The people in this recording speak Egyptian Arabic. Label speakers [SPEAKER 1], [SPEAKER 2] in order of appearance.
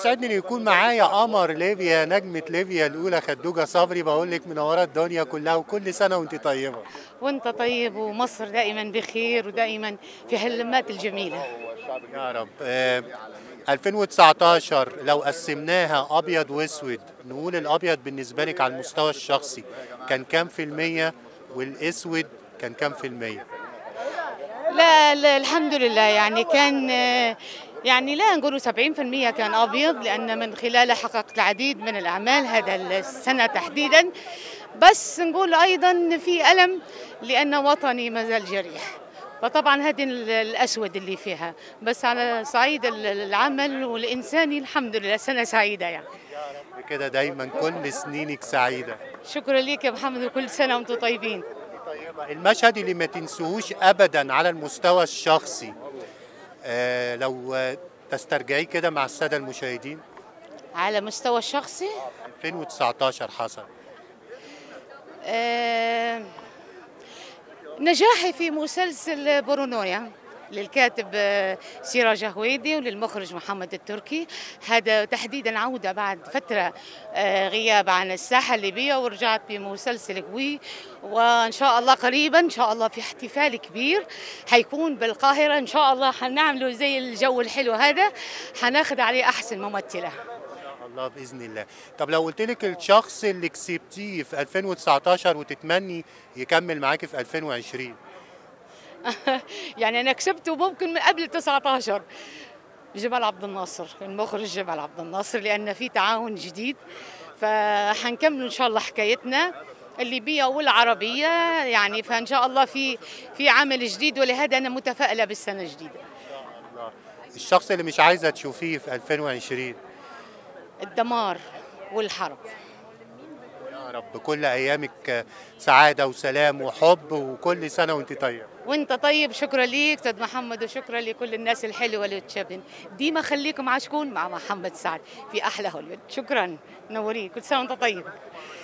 [SPEAKER 1] بيسعدني ان يكون معايا قمر ليبيا نجمه ليبيا الاولى خدوجه صبري بقول لك منوره الدنيا كلها وكل سنه وانت طيبه
[SPEAKER 2] وانت طيب ومصر دائما بخير ودائما في هاللمات الجميله
[SPEAKER 1] يا رب آه 2019 لو قسمناها ابيض واسود نقول الابيض بالنسبه لك على المستوى الشخصي كان كام في الميه والاسود كان كام في الميه
[SPEAKER 2] لا, لا الحمد لله يعني كان آه، يعني لا نقول 70% كان ابيض لان من خلاله حققت العديد من الاعمال هذا السنه تحديدا بس نقول ايضا في الم لان وطني ما زال جريح فطبعا هذه ال- الاسود اللي فيها بس على صعيد ال- العمل والانساني الحمد لله سنه سعيده يعني
[SPEAKER 1] كده دايما كل سنينك سعيده
[SPEAKER 2] شكرا لك يا محمد وكل سنه وانتم طيبين
[SPEAKER 1] طيبة المشهد اللي ما تنسوهوش ابدا على المستوى الشخصي آه لو آه، تسترجعيه كده مع الساده المشاهدين
[SPEAKER 2] على مستوى الشخصي
[SPEAKER 1] 2019 حصل
[SPEAKER 2] آه، نجاحي في مسلسل برونويا للكاتب آه، سراج هويدي وللمخرج محمد التركي هذا تحديدا عودة بعد فترة آه، غياب عن الساحة الليبية ورجعت بمسلسل قوي وإن شاء الله قريبا إن شاء الله في احتفال كبير حيكون بالقاهرة إن شاء الله حنعمله زي الجو الحلو هذا حناخد عليه أحسن ممثلة
[SPEAKER 1] الله باذن الله طب لو قلت لك الشخص اللي كسبتيه في 2019 وتتمني يكمل معاكي في 2020
[SPEAKER 2] يعني انا كسبته ممكن من قبل 19 جمال عبد الناصر المخرج جمال عبد الناصر لان في تعاون جديد فحنكمل ان شاء الله حكايتنا الليبيه والعربيه يعني فان شاء الله في في عمل جديد ولهذا انا متفائله بالسنه الجديده
[SPEAKER 1] الله الشخص اللي مش عايزه تشوفيه في 2020
[SPEAKER 2] الدمار والحرب
[SPEAKER 1] يا رب كل ايامك سعاده وسلام وحب وكل سنه وانت طيب
[SPEAKER 2] وانت طيب شكرا ليك استاذ محمد وشكرا لكل الناس الحلوه اللي تشابهن ديما خليكم عاشقون مع محمد سعد في احلى هوليوود شكرا نورين كل سنه وانت طيب